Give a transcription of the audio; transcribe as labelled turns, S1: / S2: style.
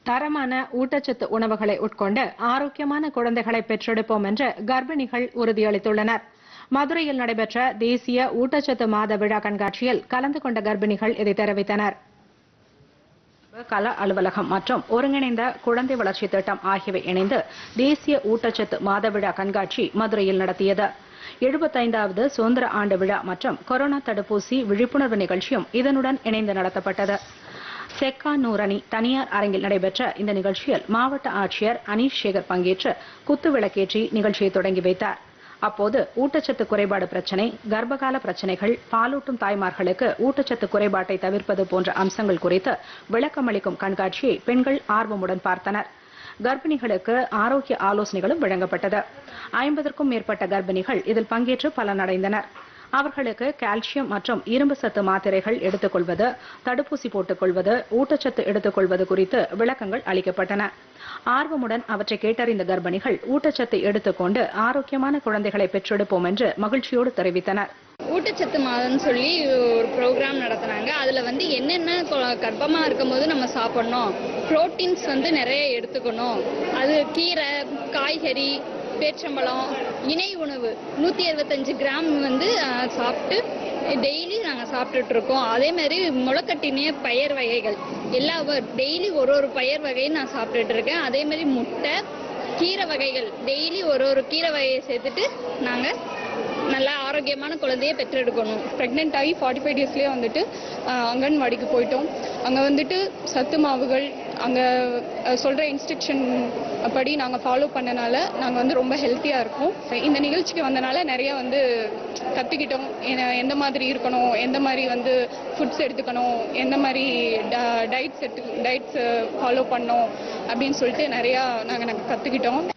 S1: தரமான ஊட்டச்சத்து உணவுகளை உட்கொண்டு ஆரோக்கியமான குழந்தைகளை பெற்றெடுப்போம் என்று கர்ப்பிணிகள் உறுதியளித்துள்ளனர் மதுரையில் நடைபெற்ற தேசிய ஊட்டச்சத்து மாத விழா கண்காட்சியில் கலந்து கொண்ட கர்ப்பிணிகள் இதை தெரிவித்தனர் கள அலுவலகம் மற்றும் ஒருங்கிணைந்த குழந்தை வளர்ச்சி திட்டம் ஆகியவை இணைந்து தேசிய ஊட்டச்சத்து மாத விழா கண்காட்சி மதுரையில் நடத்தியது எழுபத்தைந்தாவது சுதந்திர ஆண்டு விழா மற்றும் கொரோனா தடுப்பூசி விழிப்புணர்வு நிகழ்ச்சியும் இதனுடன் இணைந்து நடத்தப்பட்டது செக்கானூரணி தனியார் அரங்கில் நடைபெற்ற இந்த நிகழ்ச்சியில் மாவட்ட ஆட்சியர் அனீஷ் சேகர் பங்கேற்று குத்து விளக்கேற்றி நிகழ்ச்சியை தொடங்கி வைத்தார் அப்போது ஊட்டச்சத்து குறைபாடு பிரச்சினை கர்ப்பகால பிரச்சினைகள் பாலூட்டும் தாய்மார்களுக்கு ஊட்டச்சத்து குறைபாட்டை தவிர்ப்பது போன்ற அம்சங்கள் குறித்து விளக்கமளிக்கும் கண்காட்சியை பெண்கள் ஆர்வமுடன் பார்த்தனர் கர்ப்பிணிகளுக்கு ஆரோக்கிய ஆலோசனைகளும் வழங்கப்பட்டது ஐம்பதற்கும் மேற்பட்ட கர்ப்பிணிகள் இதில் பங்கேற்று பலனடைந்தனர் அவர்களுக்கு கால்சியம் மற்றும் இரும்பு சத்து மாத்திரைகள் எடுத்துக்கொள்வது தடுப்பூசி போட்டுக்கொள்வது ஊட்டச்சத்து எடுத்துக்கொள்வது குறித்து விளக்கங்கள் அளிக்கப்பட்டன ஆர்வமுடன் அவற்றை கேட்டறிந்த கர்ப்பிணிகள் ஊட்டச்சத்தை எடுத்துக்கொண்டு ஆரோக்கியமான குழந்தைகளை பெற்றெடுப்போம் என்று மகிழ்ச்சியோடு தெரிவித்தனர்
S2: ஊட்டச்சத்து மாதம்னு சொல்லி ஒரு ப்ரோக்ராம் நடத்துனாங்க அதில் வந்து என்னென்ன கொ- கர்ப்பமா இருக்கும்போது நம்ம சாப்பிடணும் ப்ரோட்டீன்ஸ் வந்து நிறைய எடுத்துக்கணும் அது கீரை காய்கறி பேச்சம்பழம் இணை உணவு நூற்றி அறுபத்தஞ்சு கிராம் வந்து அஹ், சாப்பிட்டு டெய்லி நாங்கள் சாப்பிட்டுட்டு இருக்கோம் அதே மாதிரி முளைக்கட்டினிய பயிர் வகைகள் எல்லா டெய்லி ஒரு ஒரு பயிர் வகையும் நான் சாப்பிட்டுட்டு இருக்கேன் அதே மாதிரி முட்டை கீரை வகைகள் டெய்லி ஒரு ஒரு கீரை வகையை சேர்த்துட்டு நாங்கள் நல்லா ஆரோக்கியமான குழந்தைய பெற்றெடுக்கணும்
S3: ப்ரெக்னென்ட் ஆகி ஃபார்ட்டி ஃபைவ் டேஸ்லேயே வந்துட்டு ஆஹ், அங்கன்வாடிக்கு போயிட்டோம் அங்கே வந்துட்டு சத்து மாவுகள் அங்கே சொல்கிற இன்ஸ்ட்ரக்ஷன் படி நாங்கள் ஃபாலோ பண்ணனால நாங்கள் வந்து ரொம்ப ஹெல்த்தியாக இருக்கோம் இந்த நிகழ்ச்சிக்கு வந்தனால நிறைய வந்து கற்றுக்கிட்டோம் எந்த மாதிரி இருக்கணும் எந்த மாதிரி வந்து ஃபுட்ஸ் எடுத்துக்கணும் எந்த மாதிரி டயட்ஸ் எடுத்து டயட்ஸ் ஃபாலோ பண்ணோம் அப்படின்னு சொல்லிட்டு நிறையா நாங்கள் நாங்கள் கற்றுக்கிட்டோம்